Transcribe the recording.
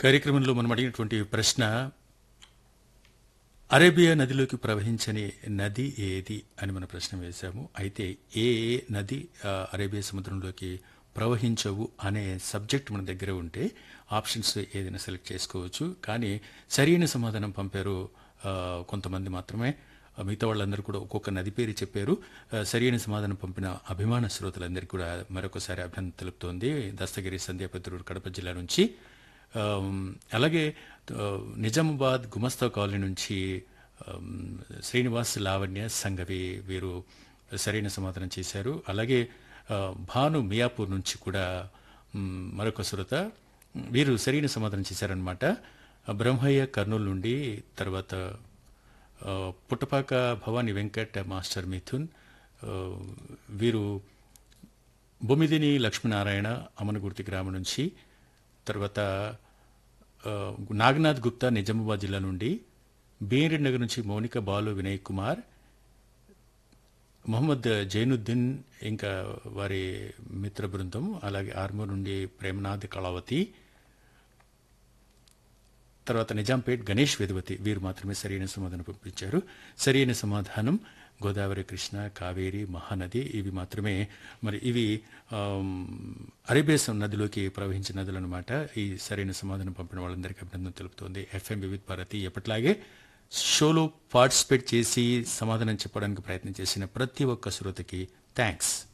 కార్యక్రమంలో మనం అడిగినటువంటి ప్రశ్న అరేబియా నదిలోకి ప్రవహించని నది ఏది అని మన ప్రశ్న వేశాము అయితే ఏ ఏ నది ఆ, అరేబియా సముద్రంలోకి ప్రవహించవు అనే సబ్జెక్ట్ మన దగ్గర ఉంటే ఆప్షన్స్ ఏదైనా సెలెక్ట్ చేసుకోవచ్చు కానీ సరైన సమాధానం పంపారు ఆ, కొంతమంది మాత్రమే ఆ, మిగతా వాళ్ళందరూ కూడా ఒక్కొక్క నది పేరు చెప్పారు ఆ, సరైన సమాధానం పంపిన అభిమాన శ్రోతలందరికీ కూడా మరొకసారి అభినందన తెలుపుతోంది దస్తగిరి సంధ్యాపత్రుడు కడప జిల్లా నుంచి ఆమ్, అలాగే ఆ, నిజామాబాద్ గుమస్తా కాలనీ నుంచి ఆమ్, శ్రీనివాస్ లావణ్య సంగవి వీరు సరైన సమాధానం చేశారు అలాగే ఆ, భాను మియాపూర్ నుంచి కూడా మ్, మరొక శ్రోత వీరు సరైన సమాధానం చేశారనమాట బ్రహ్మయ్య కర్నూలు నుండి తర్వాత ఆ, పుట్టపాక భవానీ వెంకట్ మాస్టర్ మిథున్ ఆ, వీరు బొమ్మిదిని లక్ష్మీనారాయణ అమనగుర్తి గ్రామం నుంచి తర్వాత ఆ, నాగనాథ్ గుప్తా నిజామాబాద్ జిల్లా నుండి బీరెడ్ నగర్ నుంచి మౌనిక బాలు వినయ్ కుమార్ మొహమ్మద్ జైనుద్దీన్ ఇంకా వారి మిత్ర బృందం అలాగే ఆర్మూర్ నుండి ప్రేమనాథ్ కళావతి తర్వాత నిజాంపేట్ గణేష్ వేదవతి వీరు మాత్రమే సరైన సమాధానం పంపించారు సరైన సమాధానం గోదావరి కృష్ణ కావేరి మహానది ఇవి మాత్రమే మరి ఇవి ఆమ్, అరేబియా నదిలోకి ప్రవహించిన నదులు అనమాట ఈ సరైన సమాధానం పంపిన వాళ్ళందరికీ అభినందన తెలుపుతోంది ఎఫ్ఎం వివిధ్ భారతి ఎప్పట్లాగే షోలో పార్టిసిపేట్ చేసి సమాధానం చెప్పడానికి ప్రయత్నం చేసిన ప్రతి ఒక్క శ్రోతకి థ్యాంక్స్